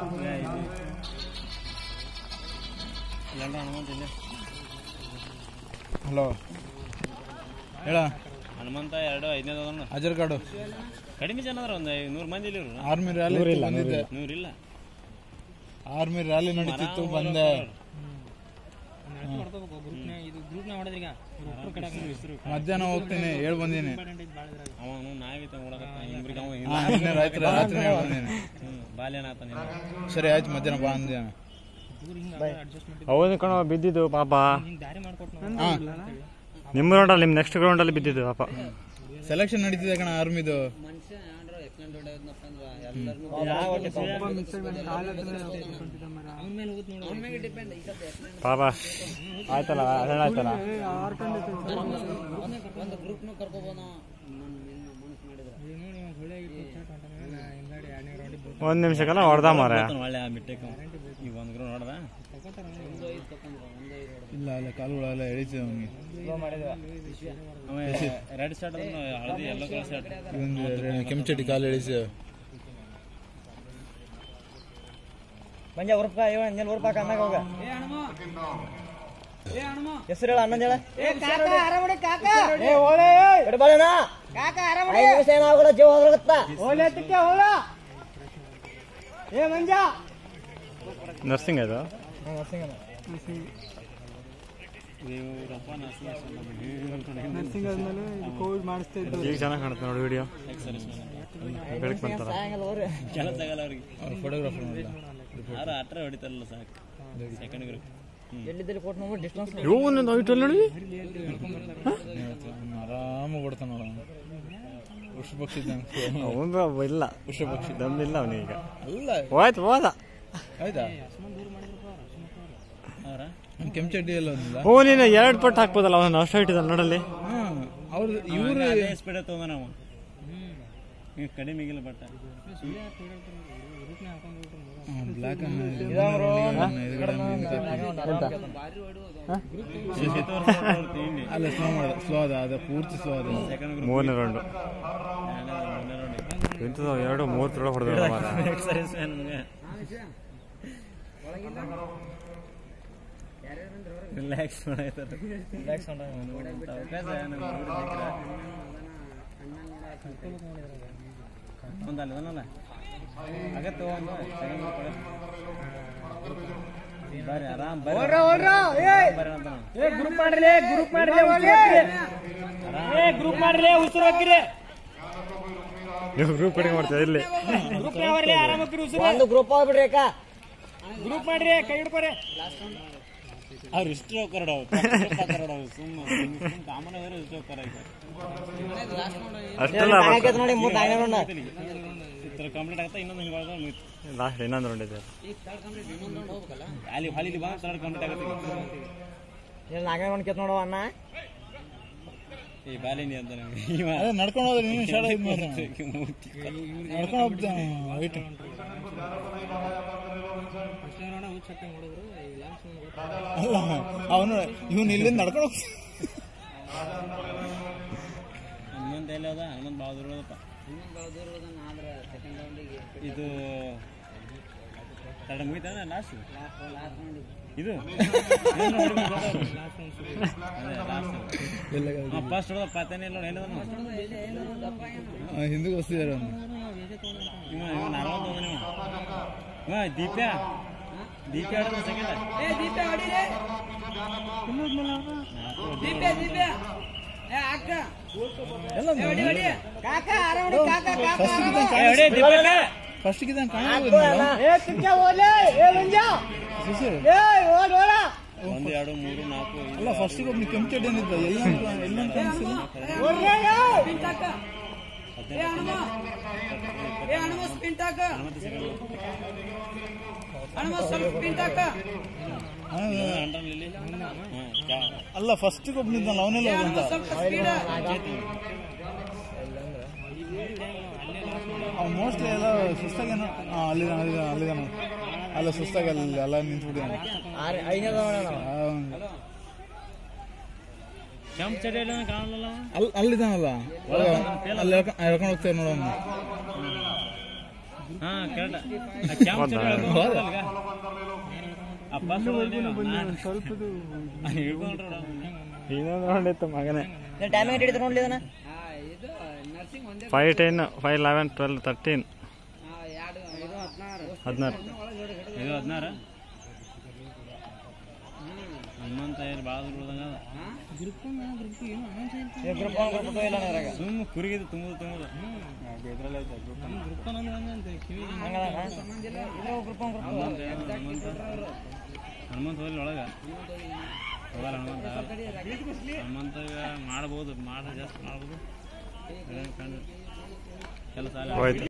Hello ಹೇಳ ಹನುಮಂತ ಎರಡು ಐದನೇ ಅದನ್ನು ಅಜರ್ ಕಾರ್ಡು ಕಡಿಮೆ ಜನ ಅದ್ರ ಒಂದು ನೂರು ಮಂದಿ ಇಲ್ಲಿ ಇವ್ರು ಆರ್ಮಿ ರ್ಯಾಲಿ ಬಂದಿದ್ದೆ ನೂರಿಲ್ಲ ಆರ್ಮಿ ರ್ಯಾಲಿ ನಡೀತಿತ್ತು ಬಂದೆ ಇದು ಗ್ರೂಪ್ನ ಹೊಡೆದ್ರೀಗ ಮಧ್ಯಾಹ್ನ ಹೋಗ್ತೀನಿ ಹೇಳ್ ಬಂದೀನಿ ಅವನು ನಾಯಿ ತಗೊಳಕತ್ತ ಇಬ್ರಿಗೆ ಅವ ಹಾ, ನಿನ್ನೆ ರಾತ್ರಿ ರಾತ್ರಿ ಹೇಳ್ ಬಂದೀನಿ ಬಾಲ್ಯನಾಥ ನಿನ್ನ ಸರಿ ಆಯ್ತು ಮಧ್ಯಾಹ್ನ ಬಾ ಅಂದೆ ಹೌದು ಕಣ ಬಿದ್ದಿದ್ದು ಪಾಪ ದಾರಿ ಮಾಡ್ಕೊಟ್ಟು ಹಾ ನಿಮ್ಮ ಗ್ರೌಂಡಲ್ಲಿ ನಿಮ್ಮ ನೆಕ್ಸ್ಟ್ ಗ್ರೌಂಡಲ್ಲಿ ಬಿದ್ದಿದ್ದು ಪಾಪ ಸೆಲೆಕ್ಷನ್ ನಡೀತಿದೆ ಕಣ ಆರ್ಮಿದು ಪಾಪ ಆಯ್ತಲ್ಲ ಹರಣ ಆಯ್ತಲ್ಲ ಒಂದ್ ನಿಮಿಷಕ್ಕೆಲ್ಲ ಹೊಡೆದ ಮಾರ ಒಳ್ಳೆ ಆ ಬಿಟ್ಟಕ್ಕೆ ಈಗ ಒಂದು ಗ್ರೌಂಡ್ ನೋಡ್ದ ಇಲ್ಲ ಅಲ್ಲ ಕಾಲುಗಳೆಲ್ಲ ಎಳಿತಿದೆ ಅವನಿಗೆ ಅವ ರೆಡ್ ಶರ್ಟ್ ಹಳದಿ ಎಲ್ಲೋ ಕಲರ್ ಶರ್ಟ್ ಇವನ್ ಕೆಂಚಟಿ ಕಾಲು ಎಳಿಸಿದೆ ಮಂಜ ಉರ್ಪ ಇವ ಅಂಜಲ್ ಉರ್ಪಾಕ ಅನ್ನಾಗ ಹೋಗ ಹೆಸರು ಹೇಳ ಅಣ್ಣಂದ ಹೇಳ ಏ ಓಳೆ ಬಿಡಬಾರಣ ಐದು ನಿಮಿಷ ಏನಾಗಲ್ಲ ಜೀವ ಹೋಗ್ರಗತ್ತ ಓಲೆ ತಿಕ್ಕೆ ಹೋಳ ಏ ಮಂಜ ನರ್ಸಿಂಗ್ ಅದು ದೇವರಪ್ಪ ನರ್ಸಿಂಗ್ ಆದ್ಮೇಲೆ ಕೋವಿಡ್ ಮಾಡಿಸ್ತಾ ಇದ್ದು ಈಗ ಚೆನ್ನಾಗಿ ಕಾಣುತ್ತೆ ನೋಡಿ ವಿಡಿಯೋ ಬೆಳಕ್ ಬಂತಲ್ಲ ಕೆಲಸ ಆಗಲ್ಲ ಅವ್ರಿಗೆ ಫೋಟೋಗ್ರಾಫರ್ ನೋಡಿಲ್ಲ ಯಾರು ಅಟ್ರ ಹೊಡಿತಾರಲ್ಲ ಸಾಕು ಸೆಕೆಂಡ್ ಗ್ರೂಪ್ ಎಲ್ಲಿದ್ದಲ್ಲಿ ಕೊಟ್ಟು ನೋಡಿ ಡಿಸ್ಟೆನ್ಸ್ ಇವನೊಂದು ಐಟಲ್ ನೋಡಿ ಆರಾಮ ಬಿಡ್ತಾನ ನೋಡ ಪುಷ್ಪ ಪಕ್ಷಿ ಇದ್ದಂಗೆ ಅವನು ಇಲ್ಲ ಪಕ್ಷಿ ದಮ್ಮಿಲ್ಲ ಅವನಿಗೆ ಅಲ್ಲ ಹೋಯ್ತು ಹೋದ ಆಯ್ತಾ ಅವರ ಕೆಂಚಡ್ಡಿ ಎಲ್ಲ ಒಂದಿಲ್ಲ ಓ ನೀನು ಎರಡು ಪಟ್ಟು ಹಾಕ್ಬೋದಲ್ಲ ಅವನು ಅಷ್ಟು ಇಟ್ಟಿದ್ದಲ್ಲ ನೋಡಲ್ಲಿ ಹಾ ಅವ್ರ ಇವ್ರು ಅದೇ ಸ್ಪೀಡ್ ತಗೊಂಡ ನಾವು ಈಗ ಕಡಿಮೆ ಈಗಿಲ್ಲ ಬಟ್ಟ ಬ್ಲಾಕ್ ಅನ್ನ ತಿಂಡಿ ಅಲ್ಲ ಸ್ಲೋ ಮಾಡ ಸ್ಲೋ ಅದ ಅದ ಪೂರ್ತಿ ಸ್ಲೋ ಅದ ಸೆಕೆಂಡ್ ಗ್ರೂಪ್ ಮೂರನೇ ರೌಂಡು ಮೂರನೇ ರೌಂಡ್ ಎಂಥದ್ದು ಎರಡು ಮೂವತ್ತೇಳು ಹೊಡೆದ ಮಾರ ಸರಿ ನಮ್ಗೆ ರಿಲ್ಯಾಕ್ಸ್ ಮಾಡಾಯ್ತಾರೆ ರಿಲ್ಯಾಕ್ಸ್ ಒಂದು ಅಲ್ಲಿ ಅದನ್ನಲ್ಲ ಆಗತ್ತೆ ಒಂದು second group ಒಳಗೆ. ಬರ್ರಿ ಆರಾಮ್ ಬರ್ರಿ ಬರ್ರಿ ಅಂತ ನಾವು. ಏ ಗ್ರೂಪ್ ಮಾಡ್ರಿ ಗ್ರೂಪ್ ಮಾಡ್ರಿ ಏ ಗ್ರೂಪ್ ಮಾಡ್ರಿ ಉಸಿರು ಹಾಕಿರಿ ನೀವು ಗ್ರೂಪ್ ಕಡಿಮೆ ಮಾಡ್ತೀವಿ ಇಲ್ಲಿ ಗ್ರೂಪ್ ಯಾವ್ರಿ ಆರಾಮ ಉಸಿರು ಒಂದು ಗ್ರೂಪ್ ಆಗ್ಬಿಡ್ರಿ ಅಕ್ಕ ಗ್ರೂಪ್ ಮಾಡ್ರಿ ಕೈ ಹಿಡ್ಕೊರಿ ಅವ್ರು ಇಷ್ಟು ಕರಡವು ಕರಡವು ಸುಮ್ಮನೆ ಕಾಮನ್ ಅವರು ಇಷ್ಟು ಕರ ಅಷ್ಟೆಲ್ಲ ನೋಡಿ ಮೂರ್ ದಾಯಿನ ನೋಡ ಇತರ ಕಂಪ್ಲೀಟ್ ಆಗ್ತಾ ಇನ್ನೊಂದು ಹಿಂಗೆ ಮಾಡ್ಕೊಂಡು ಮುಗೀತು. ಲಾಸ್ಟ್ ಇನ್ನೊಂದು ರೌಂಡ್ ಇದೆ ಅಲ್ಲಿ ಹಾಲಿಲಿ ಬಂದು ತರ್ಡ್ ಕಂಪ್ಲೀಟ್ ಆಗುತ್ತೆ ನಾಗೇ ಒಂದು ಕೆತ್ ನೋಡುವ ಅಣ್ಣ ಈ ಬಾಲಿನಿ ಅಂತ ನಮ್ಗೆ ಇವ ಅದೇ ನಡ್ಕೊಂಡು ಹೋದ್ರೆ ನೀನು ಶಾಲೆ ಇದು ಮಾಡ್ರಿ ನಡ್ಕೊಂಡು ಹೋಗ್ತಾನೆ ವೈಟ್ ಅಲ್ಲ ಅವನು ಇವನು ಇಲ್ಲಿಂದ ನಡ್ಕೊಂಡು ಹೋಗ್ತಾನೆ ಹನುಮಂತ ಎಲ್ಲಿ ಹೋದ ಹನುಮಂತ ಭಾಳ ದೂರ ಹೋದಪ್ಪ ಇದು ತಡ ಮುಗಿತಾನೆ ಲಾಸ್ಟ್ ಇದು ಎಲ್ಲ ಫಸ್ಟ್ ಹೊಡೆದ ಪತ್ತನೇ ಇಲ್ಲ ನೋಡಿ ಹಿಂದಕ್ಕೆ ವಸ್ತಿದ್ದಾರೆ ಅವನು ಇವ ಇವ ನಾರ್ಮಲ್ ಹೋದ ನೀವು ಇವ ದೀಪ್ಯಾ ದೀಪ್ಯಾ ಆಡಿದ ಸೆಕೆಂಡ್ ಫಸ್ಟ್ ಇದ್ದಾನೆ ಕಾಣ ಒಂದು ಎರಡು ಮೂರು ನಾಲ್ಕು ಐದು ಅಲ್ಲ ಫಸ್ಟಿಗೆ ಒಬ್ಬನು ಕೆಂಪು ಚಡ್ಡಿ ಅಂದಿದ್ದ ಎಲ್ಲ ಎಲ್ಲ ಕಾಣಿಸಿಲ್ಲ ಅಂಡರ್ ಇಲ್ಲಿ ಅಲ್ಲ ಫಸ್ಟಿಗೆ ಒಬ್ಬನಿದ್ದಲ್ಲ ಅವನೆಲ್ಲ ಹೋಗಂತ ಅವ್ನು ಮೋಸ್ಟ್ಲಿ ಎಲ್ಲ ಸುಸ್ತಾಗೇನೋ ಹಾಂ ಅಲ್ಲಿದ್ದಾನೆ ಅಲ್ಲಿದ್ದಾನೆ ಅಲ್ಲಿದ್ದಾನೆ ಅಲ್ಲ ಸುಸ್ತಾಗಿ ಅಲ್ಲಿ ಎಲ್ಲ ನಿಂತ್ಬಿಟ್ಟಿದ್ದಾನೆ ಅವ್ನು- ಕೆಂಪ್ ಚಡಿಯಲ್ಲಿ ಕಾಣಲ್ಲ ಅವ. ಅಲ್ಲಿ ಅಲ್ಲಿದ್ದಾನಲ್ಲ ಒಳಗೆ ಅಲ್ಲಿ ಎಳ್ಕೊಂಡು ಎಳ್ಕೊಂಡು ಹೋಗ್ತೇವೆ ನೋಡೋಣ ಹಾ ಕರೆಕ್ಟ್ ಕ್ಯಾಂಪ್ ಅಪ್ಪ ಸ್ವಲ್ಪದು ಹಿಡ್ಕೊಂಡ್ರ ಇನ್ನೊಂದು ಹೊಂಡಿತ್ತು ಮಗನೇ ಟೈಮಿಂಗ್ ಹಿಡಿದ್ರೆ ನೋಡ್ಲಿ ಅದನ್ನ five ten five eleven twelve thirteen ಹದಿನಾರು ಇದು ಹದಿನಾರ ಹನ್ನೊಂದು ತಯಾರು ಭಾಳ ದೂರ ಉಳ್ದಂಗ ಗ್ರೂಪ್ ಒನ್ ಗ್ರೂಪ್ ಟು ಇಲ್ಲ ಇದ್ರಾಗ ಸುಮ್ಮ ಕುರಿಗಿದು ತುಂಬುದು ತುಂಬುದು ಹಂಗದ ಇದು group one group Hanumanta Hanumanta Hanumanta ಹೋಗ್ಲಿ ಒಳಗೆ ಹೋಗಲ್ಲ ಹನುಮಂತ ಹನುಮಂತ ಈಗ ಮಾಡ್ಬೋದು ಮಾಡಿ ಜಾಸ್ತಿ ಮಾಡ್ಬೋದು ಕೆಲಸ ಹೋಯ್ತು